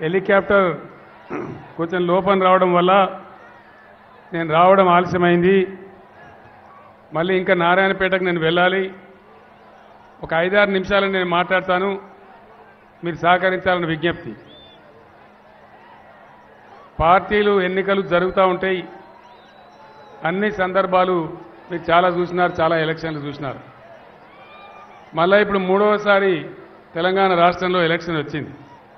helicopter కొంచెం లోపం రావడం వల్ల నేను రావడం ఆలస్యమైంది మళ్ళీ ఇంకా నారాయణపేటకు నేను వెళ్ళాలి ఒక ఐదారు నిమిషాలు నేను మాట్లాడతాను మీరు సహకరించాలని విజ్ఞప్తి పార్టీలు ఎన్నికలు జరుగుతూ ఉంటాయి అన్ని సందర్భాలు మీరు చాలా చూసినారు చాలా ఎలక్షన్లు చూసినారు మళ్ళీ ఇప్పుడు మూడవసారి తెలంగాణ రాష్ట్రంలో ఎలక్షన్ వచ్చింది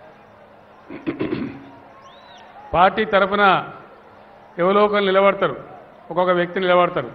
పార్టీ తరఫున ఎవరో ఒకరు నిలబడతారు ఒక్కొక్క వ్యక్తి నిలబడతారు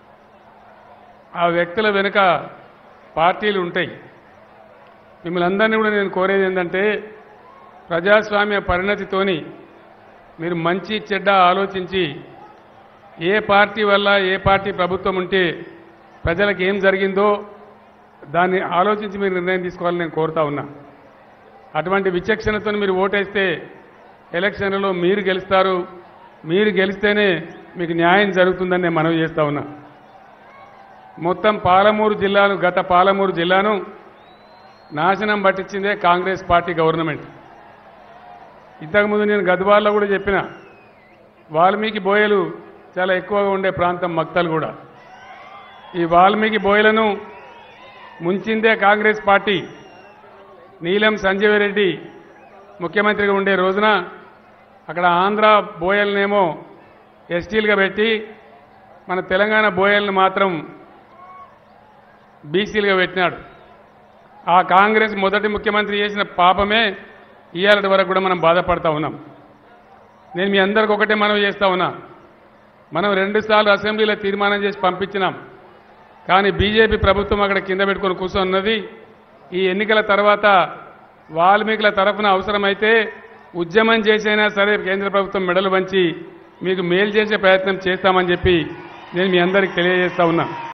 ఆ వ్యక్తుల వెనుక పార్టీలు ఉంటాయి మిమ్మల్ని అందరినీ కూడా నేను కోరేది ఏంటంటే ప్రజాస్వామ్య పరిణతితోని మీరు మంచి చెడ్డ ఆలోచించి ఏ పార్టీ వల్ల ఏ పార్టీ ప్రభుత్వం ఉంటే ప్రజలకు ఏం జరిగిందో దాన్ని ఆలోచించి మీరు నిర్ణయం తీసుకోవాలని నేను కోరుతా ఉన్నా అటువంటి విచక్షణతో మీరు ఓటేస్తే ఎలక్షన్లలో మీరు గెలుస్తారు మీరు గెలిస్తేనే మీకు న్యాయం జరుగుతుందని నేను మనవి చేస్తా ఉన్నా మొత్తం పాలమూరు జిల్లాను గత పాలమూరు జిల్లాను నాశనం పట్టించిందే కాంగ్రెస్ పార్టీ గవర్నమెంట్ ఇంతకుముందు నేను గద్వాల్లో కూడా చెప్పిన వాల్మీకి బోయలు చాలా ఎక్కువగా ఉండే ప్రాంతం మక్తలు కూడా ఈ వాల్మీకి బోయలను ముంచిందే కాంగ్రెస్ పార్టీ నీలం సంజీవ్ రెడ్డి ముఖ్యమంత్రిగా ఉండే రోజున అక్కడ ఆంధ్ర బోయలనేమో ఎస్టీలుగా పెట్టి మన తెలంగాణ బోయల్ని మాత్రం బీసీలుగా పెట్టినాడు ఆ కాంగ్రెస్ మొదటి ముఖ్యమంత్రి చేసిన పాపమే ఇవాళ వరకు కూడా మనం బాధపడతా ఉన్నాం నేను మీ అందరికి ఒకటే మనవి చేస్తా ఉన్నా మనం రెండుసార్లు అసెంబ్లీలో తీర్మానం చేసి పంపించినాం కానీ బీజేపీ ప్రభుత్వం అక్కడ కింద పెట్టుకొని కూర్చొన్నది ఈ ఎన్నికల తర్వాత వాల్మీకుల తరఫున అవసరమైతే ఉద్యమం చేసైనా సరే కేంద్ర ప్రభుత్వం మెడలు వంచి మీకు మేలు చేసే ప్రయత్నం చేస్తామని చెప్పి నేను మీ అందరికి తెలియజేస్తా ఉన్నా